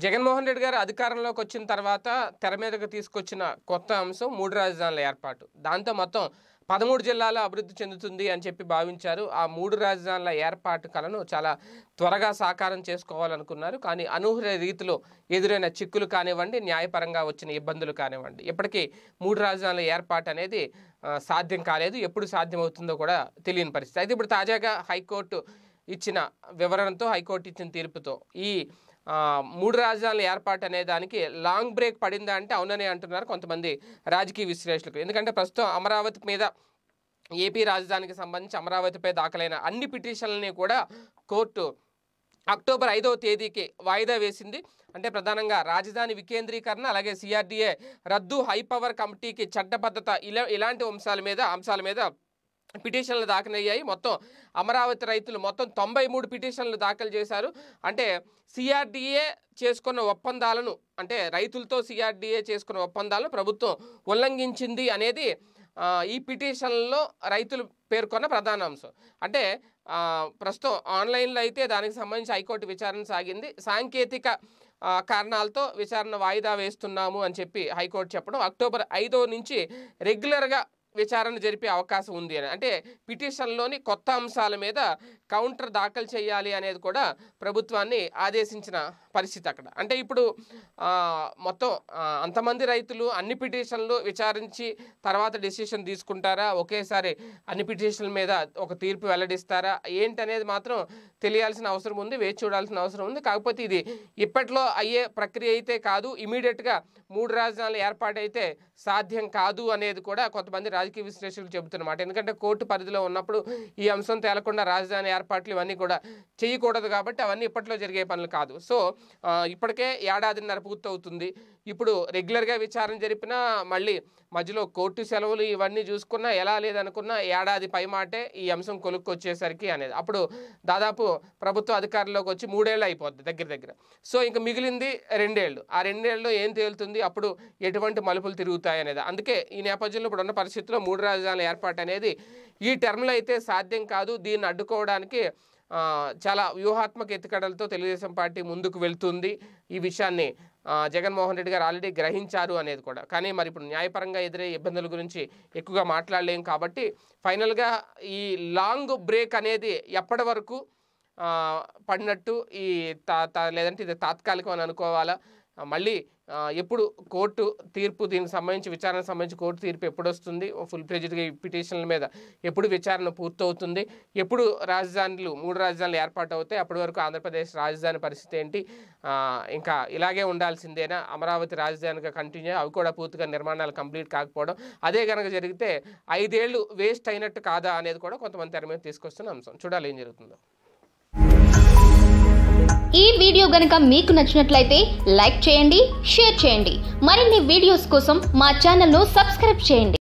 జగన్మోహన్ రెడ్డి గారు అధికారంలోకి వచ్చిన తర్వాత తెర మీదకు తీసుకొచ్చిన కొత్త అంశం మూడు రాజధానుల ఏర్పాటు దాంతో మొత్తం పదమూడు జిల్లాల అభివృద్ధి చెందుతుంది అని చెప్పి భావించారు ఆ మూడు రాజధానుల ఏర్పాటు కలను చాలా త్వరగా సాకారం చేసుకోవాలనుకున్నారు కానీ అనూహ్య రీతిలో ఎదురైన చిక్కులు కానివ్వండి న్యాయపరంగా వచ్చిన ఇబ్బందులు కానివ్వండి ఇప్పటికీ మూడు రాజధానుల ఏర్పాటు అనేది ఆ, సాధ్యం కాలేదు ఎప్పుడు సాధ్యమవుతుందో కూడా తెలియని పరిస్థితి అయితే ఇప్పుడు తాజాగా హైకోర్టు ఇచ్చిన వివరణతో హైకోర్టు ఇచ్చిన తీర్పుతో ఈ ఆ, మూడు రాజధానుల ఏర్పాటు అనే దానికి లాంగ్ బ్రేక్ పడిందా అంటే అవునని అంటున్నారు కొంతమంది రాజకీయ విశ్లేషకులు ఎందుకంటే ప్రస్తుతం అమరావతి మీద ఏపీ రాజధానికి సంబంధించి అమరావతిపై దాఖలైన అన్ని పిటిషన్లని కూడా కోర్టు అక్టోబర్ ఐదవ తేదీకి వాయిదా వేసింది అంటే ప్రధానంగా రాజధాని వికేంద్రీకరణ అలాగే సిఆర్డీఏ రద్దు హై పవర్ కమిటీకి చట్టబద్ధత ఇలా ఇలాంటి అంశాల మీద అంశాల మీద పిటిషన్లు దాఖలయ్యాయి మొత్తం అమరావతి రైతులు మొత్తం తొంభై మూడు పిటిషన్లు దాఖలు చేశారు అంటే సిఆర్డీఏ చేసుకున్న ఒప్పందాలను అంటే రైతులతో సిఆర్డీఏ చేసుకున్న ఒప్పందాలను ప్రభుత్వం ఉల్లంఘించింది అనేది ఆ, ఈ పిటిషన్లలో రైతులు పేర్కొన్న ప్రధాన అంశం అంటే ఆ, ప్రస్తుతం ఆన్లైన్లో అయితే దానికి సంబంధించి హైకోర్టు విచారణ సాగింది సాంకేతిక ఆ, కారణాలతో విచారణ వాయిదా వేస్తున్నాము అని చెప్పి హైకోర్టు చెప్పడం అక్టోబర్ ఐదో నుంచి రెగ్యులర్గా విచారణ జరిపే అవకాశం ఉంది అని అంటే పిటిషన్లోని కొత్త అంశాల మీద కౌంటర్ దాఖలు చేయాలి అనేది కూడా ప్రభుత్వాన్ని ఆదేశించిన పరిస్థితి అక్కడ అంటే ఇప్పుడు ఆ, మొత్తం ఆ, అంతమంది రైతులు అన్ని పిటిషన్లు విచారించి తర్వాత డెసిషన్ తీసుకుంటారా ఒకేసారి అన్ని పిటిషన్ల మీద ఒక తీర్పు వెల్లడిస్తారా ఏంటనేది మాత్రం తెలియాల్సిన అవసరం ఉంది వేచి చూడాల్సిన అవసరం ఉంది కాకపోతే ఇది ఇప్పట్లో అయ్యే ప్రక్రియ అయితే కాదు ఇమీడియట్గా మూడు రాజధానులు ఏర్పాటైతే సాధ్యం కాదు అనేది కూడా కొంతమంది రాజకీయ విశ్లేషకులు చెబుతున్నమాట ఎందుకంటే కోర్టు పరిధిలో ఉన్నప్పుడు ఈ అంశం తేలకుండా రాజధాని ఏర్పాట్లు ఇవన్నీ కూడా చేయకూడదు కాబట్టి అవన్నీ ఇప్పట్లో జరిగే పనులు కాదు సో ఆ, ఇప్పటికే ఏడాదిన్నర పూర్తవుతుంది ఇప్పుడు రెగ్యులర్గా విచారణ జరిపినా మళ్ళీ మధ్యలో కోర్టు సెలవులు ఇవన్నీ చూసుకున్నా ఎలా లేదనుకున్నా ఏడాది పై మాటే ఈ అంశం కొలుక్కు వచ్చేసరికి అనేది అప్పుడు దాదాపు ప్రభుత్వ అధికారంలోకి వచ్చి మూడేళ్ళు అయిపోద్ది దగ్గర దగ్గర సో ఇంకా మిగిలింది రెండేళ్ళు ఆ రెండేళ్ళలో ఏం తేలుతుంది అప్పుడు ఎటువంటి మలుపులు తిరుగుతాయి అనేది అందుకే ఈ నేపథ్యంలో ఇప్పుడు ఉన్న పరిస్థితుల్లో మూడు రాజధానుల ఏర్పాటు అనేది ఈ టర్మ్లో అయితే సాధ్యం కాదు దీన్ని అడ్డుకోవడానికి ఆ, చాలా వ్యూహాత్మక ఎత్తుకడలతో తెలుగుదేశం పార్టీ ముందుకు వెళ్తుంది ఈ విషయాన్ని ఆ, జగన్మోహన్ రెడ్డి గారు ఆల్రెడీ గ్రహించారు అనేది కూడా కానీ మరి ఇప్పుడు న్యాయపరంగా ఎదురయ్యే ఇబ్బందుల గురించి ఎక్కువగా మాట్లాడలేం కాబట్టి ఫైనల్గా ఈ లాంగ్ బ్రేక్ అనేది ఎప్పటి వరకు ఆ, పడినట్టు ఈ తా తా- లేదంటే ఇది తాత్కాలికం అని అనుకోవాలా ఆ, మళ్ళీ ఆ, ఎప్పుడు కోర్టు తీర్పు దీనికి సంబంధించి విచారణకు సంబంధించి కోర్టు తీర్పు ఎప్పుడు వస్తుంది ఫుల్ ప్లేజ్డ్గా ఈ పిటిషన్ల మీద ఎప్పుడు విచారణ పూర్తవుతుంది ఎప్పుడు రాజధానులు మూడు రాజధానులు ఏర్పాటు అవుతాయి అప్పటి వరకు ఆంధ్రప్రదేశ్ రాజధాని పరిస్థితి ఏంటి ఆ, ఇంకా ఇలాగే ఉండాల్సిందేనా అమరావతి రాజధానిగా కంటిన్యూ అవి కూడా పూర్తిగా నిర్మాణాలు కంప్లీట్ కాకపోవడం అదే కనుక జరిగితే ఐదేళ్లు వేస్ట్ అయినట్టు కాదా అనేది కూడా కొంతమంది తెర మీద తీసుకొస్తున్న అంశం చూడాలి ఏం జరుగుతుందో ఈ వీడియో గనుక మీకు నచ్చినట్లయితే లైక్ చేయండి షేర్ చేయండి మరిన్ని వీడియోస్ కోసం మా ఛానల్ను సబ్స్క్రైబ్ చేయండి